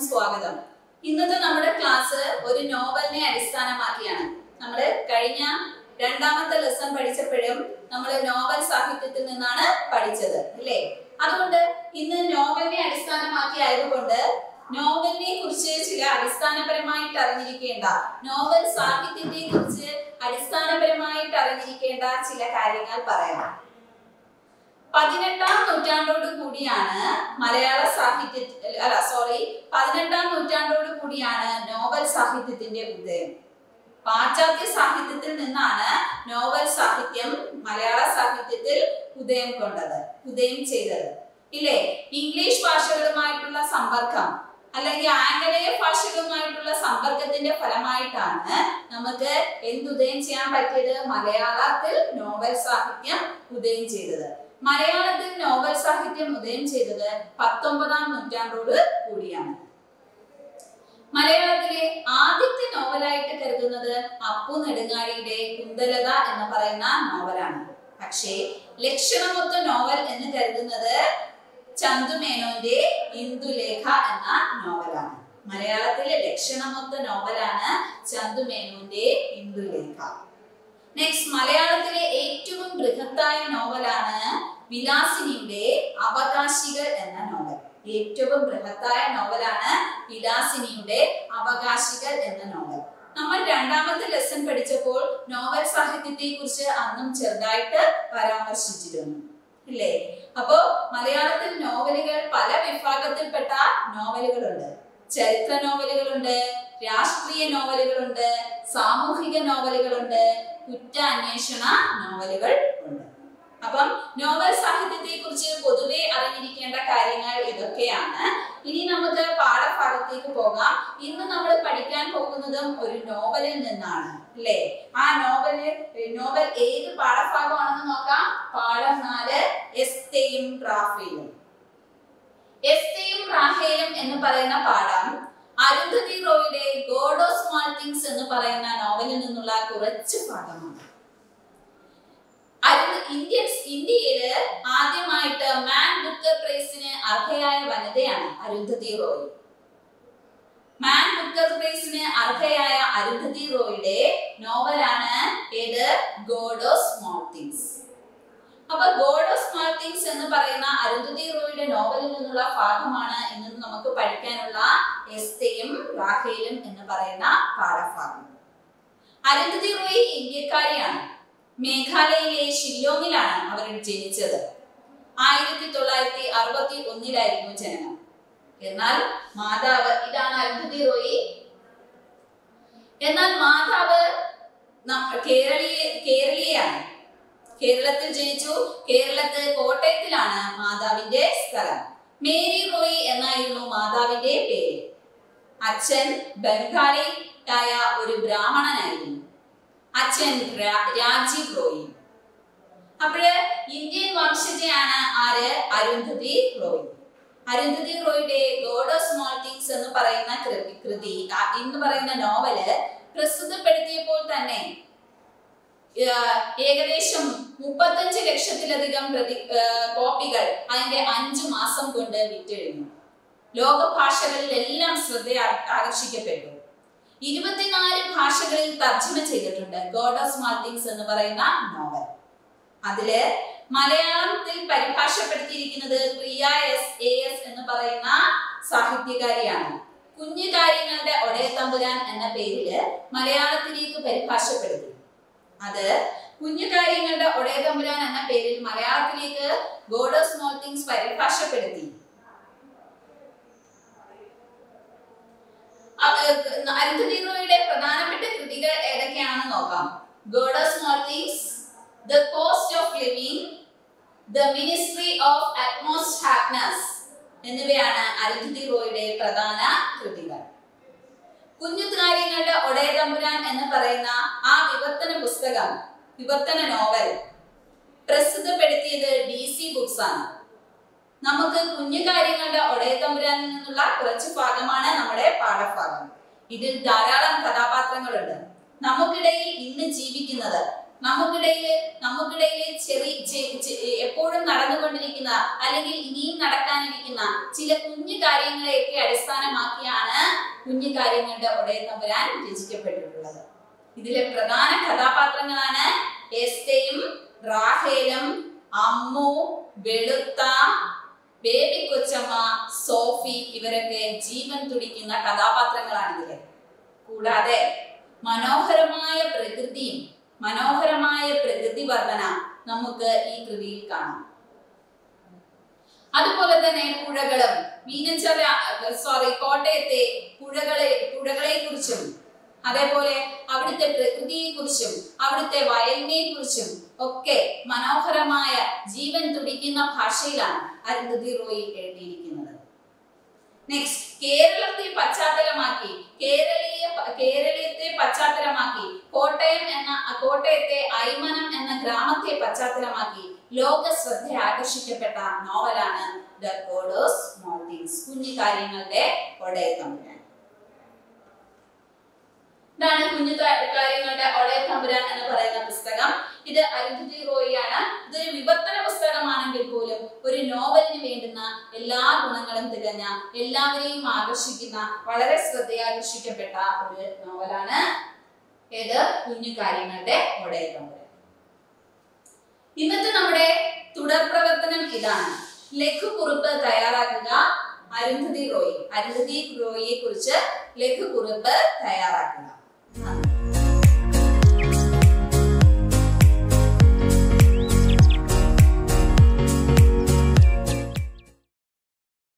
സ്വാഗതം ഇന്നത്തെ നമ്മുടെ ക്ലാസ് ഒരു നോവലിനെ അടിസ്ഥാനമാക്കിയാണ് നമ്മൾ കഴിഞ്ഞ രണ്ടാമത്തെ ലെസൺ പഠിച്ചപ്പോഴും നമ്മൾ നോവൽ സാഹിത്യത്തിൽ നിന്നാണ് പഠിച്ചത് അല്ലേ അതുകൊണ്ട് ഇന്ന് നോവലിനെ അടിസ്ഥാനമാക്കി ആയതുകൊണ്ട് നോവലിനെ കുറിച്ച് ചില അടിസ്ഥാനപരമായിട്ട് അറിഞ്ഞിരിക്കേണ്ട നോവൽ സാഹിത്യത്തെ കുറിച്ച് അടിസ്ഥാനപരമായിട്ട് അറിഞ്ഞിരിക്കേണ്ട ചില കാര്യങ്ങൾ പറയാം പതിനെട്ടാം നൂറ്റാണ്ടോട് കൂടിയാണ് മലയാള സാഹിത്യ അല്ല സോറി പതിനെട്ടാം നൂറ്റാണ്ടോട് കൂടിയാണ് നോവൽ സാഹിത്യത്തിന്റെ ഉദയം പാശ്ചാത്യ സാഹിത്യത്തിൽ നിന്നാണ് നോവൽ സാഹിത്യം മലയാള സാഹിത്യത്തിൽ ഉദയം കൊണ്ടത് ഉദയം ചെയ്തത് ഇല്ലേ ഇംഗ്ലീഷ് ഭാഷകളുമായിട്ടുള്ള സമ്പർക്കം അല്ലെങ്കിൽ ആംഗലേയ ഭാഷകളുമായിട്ടുള്ള സമ്പർക്കത്തിന്റെ ഫലമായിട്ടാണ് നമുക്ക് എന്തുദയം ചെയ്യാൻ പറ്റിയത് മലയാളത്തിൽ നോവൽ സാഹിത്യം ഉദയം ചെയ്തത് മലയാളത്തിൽ നോവൽ സാഹിത്യം ഉദയം ചെയ്തത് പത്തൊമ്പതാം നൂറ്റാണ്ടോട് കൂടിയാണ് മലയാളത്തിലെ ആദ്യത്തെ നോവലായിട്ട് കരുതുന്നത് അപ്പു നെടുങ്ങാടിയുടെ കുന്തലത എന്ന് പറയുന്ന നോവലാണ് പക്ഷേ ലക്ഷണമൊത്ത നോവൽ എന്ന് കരുതുന്നത് ചന്തുമേനോന്റെ ഇന്ദുലേഖ എന്ന നോവലാണ് മലയാളത്തിലെ ലക്ഷണമൊത്ത നോവലാണ് ചന്തുമേനോന്റെ ഇന്ദുലേഖ നെക്സ്റ്റ് മലയാളത്തിലെ ഏറ്റവും ബൃഹത്തായ നോവലാണ് വിലാസിനിയുടെ അവകാശികൾ എന്ന നോവൽ ഏറ്റവും ബൃഹത്തായ നോവലാണ് വിലാസിനിയുടെ അവകാശികൾ എന്ന നോവൽ നമ്മൾ രണ്ടാമത്തെ ലെസൺ പഠിച്ചപ്പോൾ നോവൽ സാഹിത്യത്തെ കുറിച്ച് അന്നും ചെറുതായിട്ട് പരാമർശിച്ചിരുന്നു ഇല്ലേ അപ്പോ മലയാളത്തിൽ നോവലുകൾ പല വിഭാഗത്തിൽപ്പെട്ട നോവലുകളുണ്ട് ചരിത്ര നോവലുകളുണ്ട് രാഷ്ട്രീയ നോവലുകളുണ്ട് സാമൂഹിക നോവലുകളുണ്ട് കുറ്റാന്വേഷണ നോവലുകൾ ഉണ്ട് അപ്പം നോവൽ സാഹിത്യത്തെ കുറിച്ച് പൊതുവെ അറിഞ്ഞിരിക്കേണ്ട കാര്യങ്ങൾ ഇതൊക്കെയാണ് ഇനി നമുക്ക് പാഠഭാഗത്തേക്ക് പോകാം ഇന്ന് നമ്മൾ പഠിക്കാൻ പോകുന്നതും ഒരു നോവലിൽ നിന്നാണ് അല്ലേ ആ നോവല് നോവൽ ഏത് പാഠഭാഗമാണെന്ന് നോക്കാം പാഠം നാല് എസ്തയും റാഫേലും എസ്തയും റാഹേലും എന്ന് പറയുന്ന പാഠം അരുന്ധതി റോയുടെ ഗോഡ് ഓഫ് സ്മാൾ തിങ്സ് എന്ന് പറയുന്ന നോവലിൽ നിന്നുള്ള കുറച്ച് പാഠമാണ് ഇന്ത്യൻസ് ഇന്ത്യയില് ആദ്യമായിട്ട് മാൻ ബുക്കർ പ്രൈസിന് അർഹയായ വനിതയാണ് അരുന്ധതി റോയ് മാൻ ബുക്കർ പ്രൈസിന് അർഹയായ അരുന്ധതി റോയുടെ നോവലാണ് ഏത് ഗോഡ് ഓഫ് സ്മാൾ തിങ്സ് അപ്പൊ ഗോഡ് ഓഫ് സ്മാൾ തിങ്സ് എന്ന് പറയുന്ന അരുന്ധതി റോയുടെ നോവലിൽ നിന്നുള്ള ഭാഗമാണ് ഇന്ന് നമുക്ക് പഠിക്കാനുള്ള എസ്തയും റാഹേലും എന്ന് പറയുന്ന പാഠഭാഗം അരുന്ധതി റോയ് ഇന്ത്യക്കാരിയാണ് മേഘാലയയിലെ ഷില്ലോങ്ങിലാണ് അവർ ജനിച്ചത് ആയിരത്തി തൊള്ളായിരത്തി അറുപത്തി ഒന്നിലായിരുന്നു ജനനം എന്നാൽ മാതാവ് ഇതാണ് അരുന്ധതി റോയി എന്നാൽ മാതാവ് കേരളീയ കേരളീയാണ് കേരളത്തിൽ ജനിച്ചു കേരളത്തിൽ കോട്ടയത്തിലാണ് മാതാവിന്റെ സ്ഥലം മേരി റോയി എന്നായിരുന്നു മാതാവിന്റെ പേര് അച്ഛൻ ബംഗാളിയായ ഒരു ബ്രാഹ്മണനായിരുന്നു അച്ഛൻ രാജീവ് റോയി അപ്പോഴ് ഇന്ത്യൻ വംശജയാണ് ആര് അരുന്ധതി റോയ് അരുന്ധതി റോയുടെ ഗോഡ് ഓഫ് സ്മോൾ തിങ്സ് എന്ന് പറയുന്ന കൃതി എന്ന് പറയുന്ന നോവല് പ്രസ്തുതപ്പെടുത്തിയപ്പോൾ തന്നെ ഏകദേശം മുപ്പത്തഞ്ച് ലക്ഷത്തിലധികം പ്രതി കോപ്പികൾ അതിന്റെ അഞ്ചു മാസം കൊണ്ട് വിറ്റഴിഞ്ഞു ലോക ഭാഷകളിലെല്ലാം ശ്രദ്ധ ആകർഷിക്കപ്പെട്ടു ഇരുപത്തിനാല് ഭാഷകളിൽ തർജ്ജമ ചെയ്തിട്ടുണ്ട് ഗോഡ് ഓഫ് സ്മാൾ തിങ്സ് എന്ന് പറയുന്ന നോവൽ അതില് മലയാളത്തിൽ പരിഭാഷപ്പെടുത്തിയിരിക്കുന്നത് പ്രിയ എസ് എ എസ് എന്ന് പറയുന്ന സാഹിത്യകാരിയാണ് കുഞ്ഞു കാര്യങ്ങളുടെ ഒടയത്തമ്പുരാൻ എന്ന പേരില് മലയാളത്തിലേക്ക് പരിഭാഷപ്പെടുത്തി അത് കുഞ്ഞു കാര്യങ്ങളുടെ ഒടയതമ്പുരാൻ എന്ന പേരിൽ മലയാളത്തിലേക്ക് ഗോഡ് ഓഫ് സ്മോൾ തിങ്സ് പരിഭാഷപ്പെടുത്തി അരുന്ധതി റോയുടെ പ്രധാനപ്പെട്ട കൃതികൾ ഏതൊക്കെയാണെന്ന് നോക്കാം God of Small Things The Cost of Living The Ministry of Utmost Happiness എന്നിവയാണ് അരുന്ധതി റോയുടെ പ്രധാന കൃതികൾ കുഞ്ഞു കാര്യങ്ങളുടെ ഒടയതമ്പുരാൻ എന്ന് പറയുന്ന ആ വിവർത്തന പുസ്തകം വിവർത്തന നോവൽ പ്രസിദ്ധപ്പെടുത്തിയത് ഡി സി ബുക്സ് ആണ് നമുക്ക് കുഞ്ഞു കാര്യങ്ങളുടെ ഒടയത്തമ്പുരാനിൽ നിന്നുള്ള കുറച്ച് ഭാഗമാണ് നമ്മുടെ പാഠഭാഗം ഇതിൽ ധാരാളം കഥാപാത്രങ്ങളുണ്ട് നമുക്കിടയിൽ ഇന്ന് ജീവിക്കുന്നത് നമുക്കിടയിൽ നമുക്കിടയിൽ ചെറിയ ചെ- ചെ- എപ്പോഴും നടന്നുകൊണ്ടിരിക്കുന്ന അല്ലെങ്കിൽ ഇനിയും നടക്കാനിരിക്കുന്ന ചില കുഞ്ഞു കാര്യങ്ങളെയൊക്കെ അടിസ്ഥാനമാക്കിയാണ് കുഞ്ഞു കാര്യങ്ങളുടെ ഒടയ തമ്പുരാൻ രചിക്കപ്പെട്ടിട്ടുള്ളത് ഇതിലെ പ്രധാന കഥാപാത്രങ്ങളാണ് എസ്തയും റാഹേലും അമ്മു വെളുത്ത ബേബി കൊച്ചമ്മ സോഫി ഇവരൊക്കെ ജീവൻ തുടിക്കുന്ന കഥാപാത്രങ്ങളാണ് ഇതിലെ കൂടാതെ മനോഹരമായ പ്രകൃതിയും മനോഹരമായ പ്രകൃതി വർണ്ണന നമുക്ക് ഈ കൃതിയിൽ കാണാം അതുപോലെ തന്നെ പുഴകളും മീനച്ചല സോറി കോട്ടയത്തെ പുഴകളെ പുഴകളെ കുറിച്ചും അതേപോലെ അവിടുത്തെ പ്രകൃതിയെ കുറിച്ചും അവിടുത്തെ വയലിനെ കുറിച്ചും ഒക്കെ മനോഹരമായ ജീവൻ തുടിക്കുന്ന ഭാഷയിലാണ് അരുന്ധതി റോയി എഴുതിയിരിക്കുന്നത് നെക്സ്റ്റ് കേരളത്തെ പശ്ചാത്തലമാക്കി കേരളീയ കേരളീയത്തെ പശ്ചാത്തലമാക്കി കോട്ടയം എന്ന കോട്ടയത്തെ ഐമനം എന്ന ഗ്രാമത്തെ പശ്ചാത്തലമാക്കി ലോക ശ്രദ്ധ ആകർഷിക്കപ്പെട്ട നോവലാണ് ദ ഗോഡേഴ്സ് സ്മോൾ തിങ്സ് കുഞ്ഞു കാര്യങ്ങളുടെ ഒടയത്തമ്പുരാൻ ഇതാണ് കുഞ്ഞു കാ- കാര്യങ്ങളുടെ ഒടയത്തമ്പുരാൻ എന്ന് പറയുന്ന പുസ്തകം ഇത് അരുന്ധതി റോയിയാണ് ഇതൊരു വിവർത്തന പുസ്തകമാണെങ്കിൽ പോലും ഒരു നോവലിന് വേണ്ടുന്ന എല്ലാ ഗുണങ്ങളും തികഞ്ഞ എല്ലാവരെയും ആകർഷിക്കുന്ന വളരെ ശ്രദ്ധയാകർഷിക്കപ്പെട്ട ഒരു നോവലാണ് ഏത് കുഞ്ഞു കാര്യങ്ങളുടെ ഒടയത്തമ്പുരാൻ ഇന്നത്തെ നമ്മുടെ തുടർ പ്രവർത്തനം ഇതാണ് ലഘുകുറിപ്പ് തയ്യാറാക്കുക അരുന്ധതി റോയി അരുന്ധതി റോയിയെ കുറിച്ച് ലഘുകുറിപ്പ് തയ്യാറാക്കുക നന്ദി